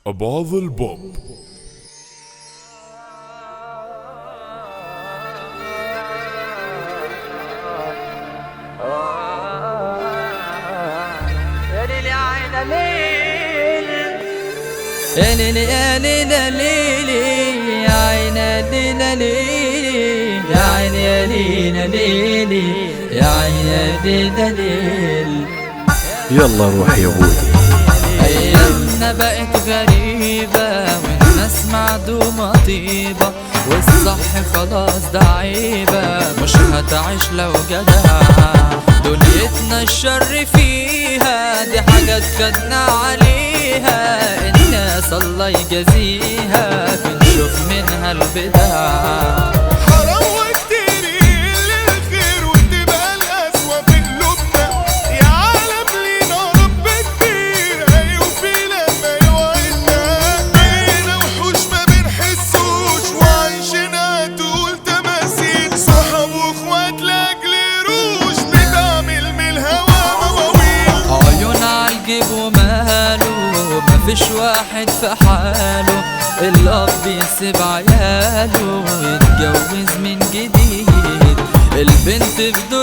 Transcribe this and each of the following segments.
أباظ البوب يا ليل يا عين ليل يا ليل يا ليل يا ليل يا عين ليل ليل يا عين يا ليل ليل يا عين يا ليل ليل يلا روح يا بودي أيامنا بقت غريبة والناس معدومة طيبة والصح خلاص ده عيبة مش هتعيش لو جدع دنيتنا الشر فيها دي حاجات خدنا عليها الناس الله يجازيها بنشوف منها البدع حرام وكتير يقل الخير وتبقى القسوة في قلوبنا يا عالم لينا رب كبير هيوفي لما يوعدنا بقينا وحوش ما بنحسوش وعايشينها تقول تماثيل صحاب واخوات لاجل روش بتعمل من الهوا مواويل عيون عالجيب وماله مفيش واحد في حاله الأب بيسيب عياله يتجوز من جديد البنت في دور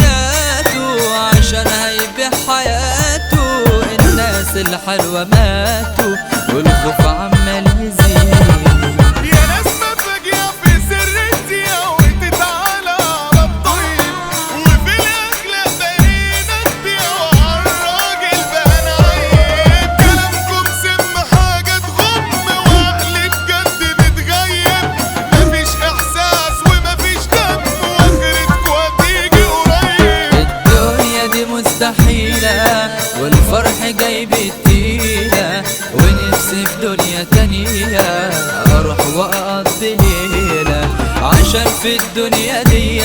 بناته عشان هيبيع حياته الناس الحلوة ماتوا والخوف عمال يزيد يا ناس ما فاجئة في سر الدنيا وتتعالى على الطيب وفي الأخلاق بقينا نبيع وعلى الراجل بقى نعيب كلامكم سم حاجة تغم وعقل بجد بتغيب مفيش إحساس ومفيش دم وآخرتكوا هتيجي قريب الدنيا دي مستحيلة والفرح جاي بالتيلة ونفسي في دنيا تانية أروح وأقضي ليلة عشان في الدنيا دي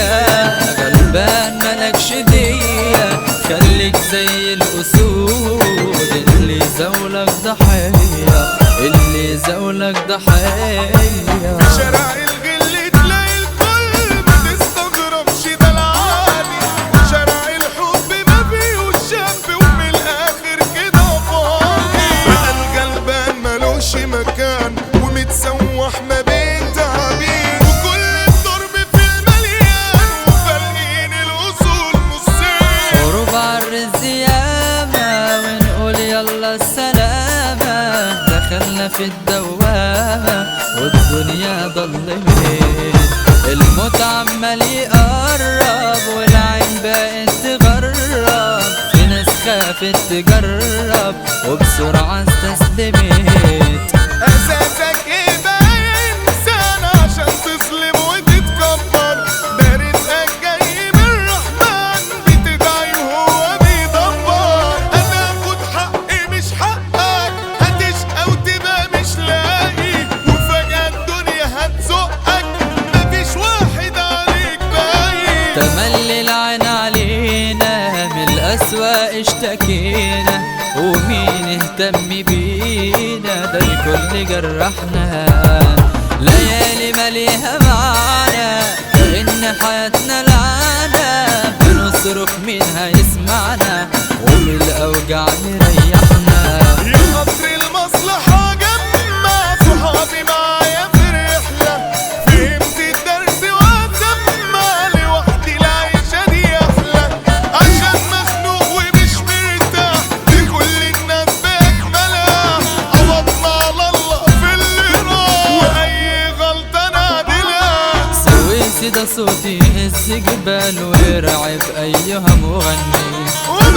غلبان ملكش دية خليك زي الأسود اللي زولك ضحية اللي زولك ضحية شارع الغل تلاقي الكل ما تستغربش ده العالي شارع الحب ما فيهوش شاب ومن الاخر كده فاضي بقى الغلبان ملوش مكان ومتسوح ما بين تعابين وكل الضرب في المليان وفارقين الاصول نصين حروب عالرز ياما ونقول يلا السلامة دخلنا في الدوامة والدنيا ضلمت الموت عمال يقرب والعين بقت تغرب في ناس خافت تجرب وبسرعة استسلمت اساسك ايه بقى يا انسان عشان تظلم وتتكبر ده رزقك جاي من الرحمن بتدعي وهو بيدبر هتاخد حقي مش حقك هتشقى وتبقى مش لاقي وفجأة الدنيا هتزقك مفيش واحد عليك باقي تملي العين علينا من الأسوأ اشتكينا ومين اهتم بينا ده الكل جرحنا ليالي مليها معانا كأن حياتنا لعنة بنصرخ مين هيسمعنا وبالأوجع نريحنا يا قطر المصلحة جمع صحابي معايا في رحلة فهمت الدرس وهتسمع لوحدي العيشة دي أحلى عشان مخنوق ومش مرتاح لكل الناس بأكملها عوضنا على الله في اللي راح وأي غلطة نعدلها سويسي ده صوتي يهز جبال ويرعب أيها مغني